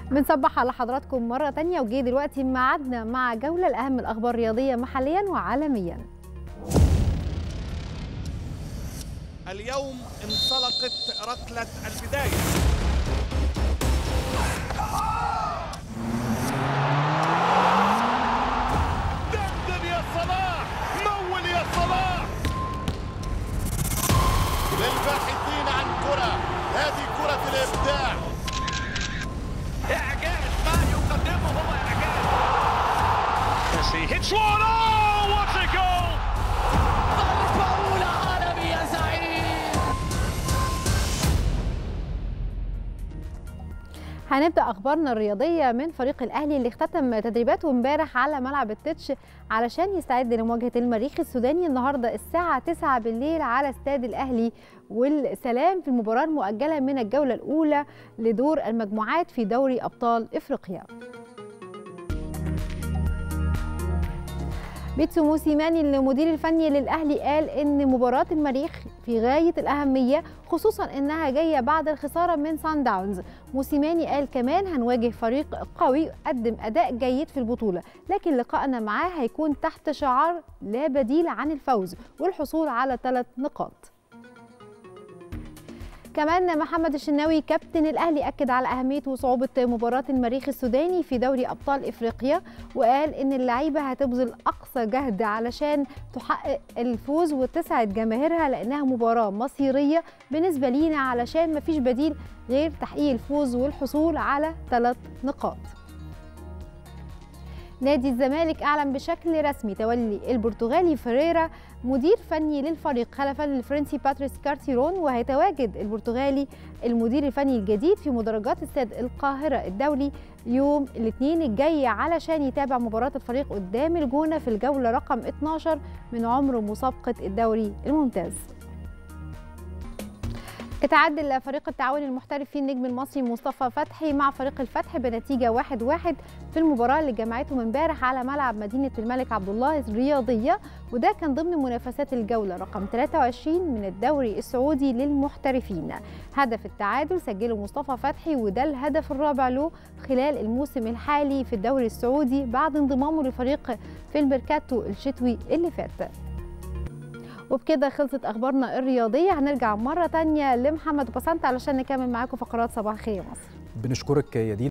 بنصبح على حضراتكم مرة تانية وجي دلوقتي ميعادنا مع جولة لأهم الأخبار الرياضية محليا وعالميا اليوم انطلقت ركلة البداية دندن يا صلاح مول يا صلاح للباحثين عن كرة هذه كرة الإبداع إعجاز ما يقدمه هو إعجاز Messi hits one. Oh, what a goal! ضربة أولى عالمي يا زعيم هنبدأ أخبارنا الرياضية من فريق الأهلي اللي اختتم تدريباته امبارح على ملعب التتش علشان يستعد لمواجهة المريخ السوداني النهاردة الساعة 9 بالليل على استاد الأهلي والسلام في المباراة المؤجلة من الجولة الأولى لدور المجموعات في دوري أبطال إفريقيا بيتسو موسيماني المدير الفني للاهلي قال ان مباراه المريخ في غايه الاهميه خصوصا انها جايه بعد الخساره من سان داونز موسيماني قال كمان هنواجه فريق قوي قدم اداء جيد في البطوله لكن لقائنا معاه هيكون تحت شعار لا بديل عن الفوز والحصول على ثلاث نقاط كمان محمد الشناوي كابتن الاهلي اكد على اهميه وصعوبه مباراه المريخ السوداني في دوري ابطال افريقيا وقال ان اللعيبه هتبذل اقصى جهد علشان تحقق الفوز وتسعد جماهيرها لانها مباراه مصيريه بالنسبه لينا علشان مفيش بديل غير تحقيق الفوز والحصول على ثلاث نقاط نادي الزمالك اعلن بشكل رسمي تولي البرتغالي فريرا مدير فني للفريق خلفا للفرنسي باتريس كارتيرون وهيتواجد البرتغالي المدير الفني الجديد في مدرجات استاد القاهره الدولي يوم الاثنين الجاي علشان يتابع مباراه الفريق قدام الجونه في الجوله رقم 12 من عمر مسابقه الدوري الممتاز اتعادل فريق التعاون المحترف فيه النجم المصري مصطفى فتحي مع فريق الفتح بنتيجة 1-1 واحد واحد في المباراة اللي جمعتهم امبارح على ملعب مدينة الملك عبد الله الرياضية وده كان ضمن منافسات الجولة رقم 23 من الدوري السعودي للمحترفين هدف التعادل سجله مصطفى فتحي وده الهدف الرابع له خلال الموسم الحالي في الدوري السعودي بعد انضمامه للفريق في الميركاتو الشتوي اللي فات وبكده خلصت اخبارنا الرياضيه هنرجع مره تانية لمحمد وبسنت علشان نكمل معاكم فقرات صباح الخير يا مصر بنشكرك يا دينا